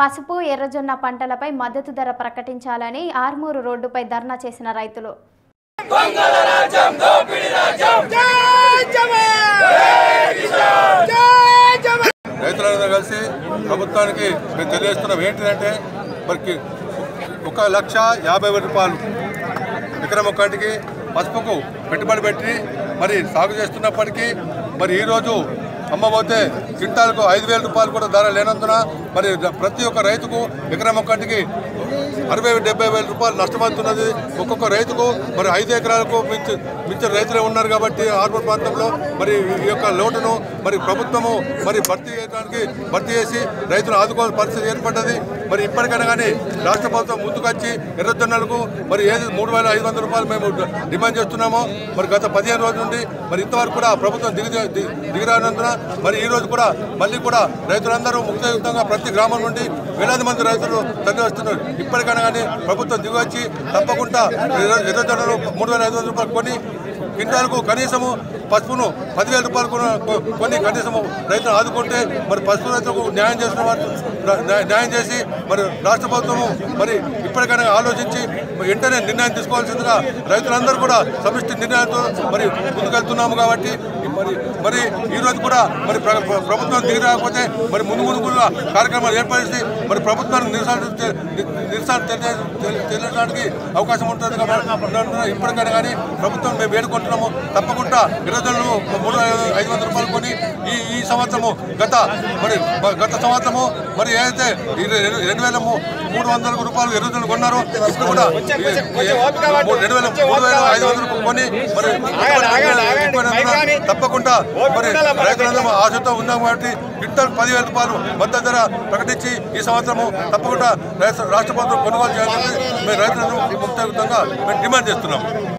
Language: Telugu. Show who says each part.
Speaker 1: పసుపు ఎర్రజొన్న పంటలపై మద్దతు ధర ప్రకటించాలని ఆర్మూరు రోడ్డుపై ధర్నా చేసిన రైతులు
Speaker 2: రైతులందరూ కలిసి ప్రభుత్వానికి మేము తెలియజేస్తున్నాం ఏంటిదంటే మరి ఒక లక్ష యాభై వేల రూపాయలు ఎకరం ఒక్కటికి పసుపుకు పెట్టుబడి పెట్టి మరి సాగు చేస్తున్నప్పటికీ మరి ఈరోజు అమ్మబోతే క్వింటాల్కు ఐదు వేల రూపాయలు కూడా ధర లేనందున మరి ప్రతి ఒక్క రైతుకు ఎకరం ఒక్కటికి అరవై డెబ్బై వేల రూపాయలు నష్టమవుతున్నది ఒక్కొక్క రైతుకు మరి ఐదు ఎకరాలకు మించి మించిన రైతులే ఉన్నారు కాబట్టి ఆర్బన్ ప్రాంతంలో మరి ఈ యొక్క లోటును మరి ప్రభుత్వము మరి భర్తీ చేయడానికి భర్తీ చేసి రైతులు ఆదుకోవాల్సిన పరిస్థితి ఏర్పడ్డది మరి ఇప్పటికైనా కానీ రాష్ట్ర ప్రభుత్వం ముందుకొచ్చి ఎర్రజొన్నలకు మరి ఏది మూడు వేల ఐదు వందల రూపాయలు మేము డిమాండ్ చేస్తున్నామో మరి గత పదిహేను రోజుల నుండి మరి ఇంతవరకు కూడా ప్రభుత్వం దిగి ది- దిగిరానందున మరి ఈ రోజు కూడా మళ్ళీ కూడా రైతులందరూ ముక్తయుక్తంగా ప్రతి గ్రామం నుండి వేలాది మంది రైతులు తరలి వస్తున్నారు ఇప్పటికైనా కానీ ప్రభుత్వం దిగివచ్చి తప్పకుండా ఎర్ర- ఎర్రజొన్నలు మూడు వేల ఐదు వందల రూపాయలు కొని క్వింటాల్కు కనీసము పసుపును పదివేల రూపాయలు కొన- కొ- కొని కనీసము రైతులు ఆదుకుంటే మరి పసుపు రైతులకు న్యాయం చేసిన వారు న్యా- న్యాయం చేసి మరి రాష్ట్ర ప్రభుత్వము మరి ఇప్పటికైనా ఆలోచించి వెంటనే నిర్ణయం తీసుకోవాల్సిందిగా రైతులందరూ కూడా సమిష్టి నిర్ణయాలతో మరి ముందుకెళ్తున్నాము కాబట్టి మరి మరి ఈ రోజు కూడా మరి ప్ర- ప్ర- ప్రభుత్వం దిగి రాకపోతే మరి ముందు ముందు కూడా కార్యక్రమాలు ఏర్పరిచి మరి ప్రభుత్వానికి నిరసన తె- ని- నిరసన తెలియ- తెలి- తెలియడానికి అవకాశం ఉంటుంది కాబట్టి ఇప్పటికైనా కానీ ప్రభుత్వం మేము వేడుకుంటున్నాము తప్పకుండా ఇరవై మూడు వేల ఐదు వందల రూపాయలు కొని ఈ ఈ సంవత్సరము గత మరి మ- గత సంవత్సరము మరి ఏదైతే ఈ రె- రెండు వేల మూ- మూడు వందల రూపాయలు ఎరువులు కొన్నారో ఇప్పుడు కూడా ఈ- ఈ- మూడు- రెండు వేల మూడు వేల ఐదు వందలు కొని మరి ముప్పై తప్పకుండా మరి రైతులందరూ ఆశతో ఉన్నాం కాబట్టి క్వింటల్ పదివేల రూపాయలు మద్దతు ధర ప్రకటించి ఈ సంవత్సరము తప్పకుండా రాష్ట్ర రాష్ట్ర ప్రభుత్వం కొనుగోలు చేయాలని మేము రైతులను ముక్తయుక్తంగా మేము డిమాండ్ చేస్తున్నాం